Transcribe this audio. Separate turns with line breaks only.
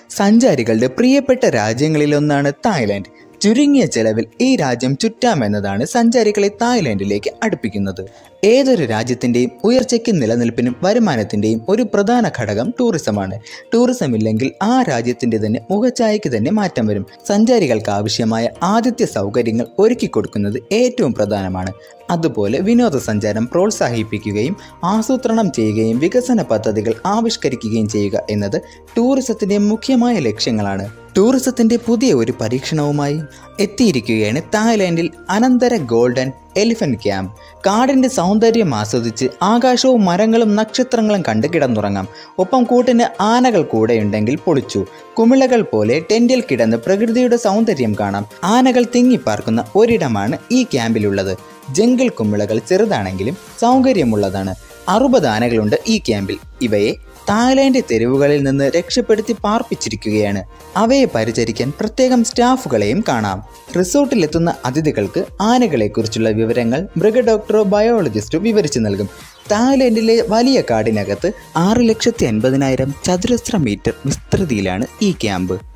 സഞ്ചാരികളുടെ പ്രിയപ്പെട്ട രാജ്യങ്ങളിലൊന്നാണ് തായ്ലാൻഡ് ചുരുങ്ങിയ ചെലവിൽ ഈ രാജ്യം ചുറ്റാമെന്നതാണ് സഞ്ചാരികളെ തായ്ലാൻഡിലേക്ക് അടുപ്പിക്കുന്നത് ഏതൊരു രാജ്യത്തിൻ്റെയും ഉയർച്ചയ്ക്കും നിലനിൽപ്പിനും വരുമാനത്തിൻ്റെയും ഒരു പ്രധാന ഘടകം ടൂറിസമാണ് ടൂറിസം ഇല്ലെങ്കിൽ ആ രാജ്യത്തിൻ്റെ തന്നെ മുഖച്ഛായയ്ക്ക് തന്നെ മാറ്റം വരും സഞ്ചാരികൾക്ക് ആവശ്യമായ ആതിഥ്യ സൗകര്യങ്ങൾ ഒരുക്കി കൊടുക്കുന്നത് ഏറ്റവും പ്രധാനമാണ് അതുപോലെ വിനോദസഞ്ചാരം പ്രോത്സാഹിപ്പിക്കുകയും ആസൂത്രണം ചെയ്യുകയും വികസന പദ്ധതികൾ ആവിഷ്കരിക്കുകയും ചെയ്യുക എന്നത് ടൂറിസത്തിൻ്റെ മുഖ്യമായ ലക്ഷ്യങ്ങളാണ് ടൂറിസത്തിൻ്റെ പുതിയ ഒരു പരീക്ഷണവുമായി എത്തിയിരിക്കുകയാണ് തായ്ലാൻഡിൽ അനന്തര ഗോൾഡൻ എലിഫന്റ് ക്യാമ്പ് കാടിൻ്റെ സൗന്ദര്യം ആസ്വദിച്ച് ആകാശവും മരങ്ങളും നക്ഷത്രങ്ങളും കണ്ട് കിടന്നുറങ്ങാം ഒപ്പം കൂട്ടിന് ആനകൾ കൂടെയുണ്ടെങ്കിൽ പൊളിച്ചു കുമിളകൾ പോലെ ടെൻറ്റിൽ കിടന്ന് പ്രകൃതിയുടെ സൗന്ദര്യം കാണാം ആനകൾ തിങ്ങിപ്പാർക്കുന്ന ഒരിടമാണ് ഈ ക്യാമ്പിലുള്ളത് ജംഗിൾ കുമിളകൾ ചെറുതാണെങ്കിലും സൗകര്യമുള്ളതാണ് അറുപത് ആനകളുണ്ട് ഈ ക്യാമ്പിൽ ഇവയെ തായ്ലാൻഡ് തെരുവുകളിൽ നിന്ന് രക്ഷപ്പെടുത്തി പാർപ്പിച്ചിരിക്കുകയാണ് അവയെ പരിചരിക്കാൻ പ്രത്യേകം സ്റ്റാഫുകളെയും കാണാം റിസോർട്ടിലെത്തുന്ന അതിഥികൾക്ക് ആനകളെക്കുറിച്ചുള്ള വിവരങ്ങൾ മൃഗഡോക്ടറോ ബയോളജിസ്റ്റോ വിവരിച്ചു നൽകും തായ്ലൻഡിലെ വലിയ കാടിനകത്ത് ആറ് ലക്ഷത്തി അൻപതിനായിരം ചതുരശ്ര മീറ്റർ വിസ്തൃതിയിലാണ് ഈ ക്യാമ്പ്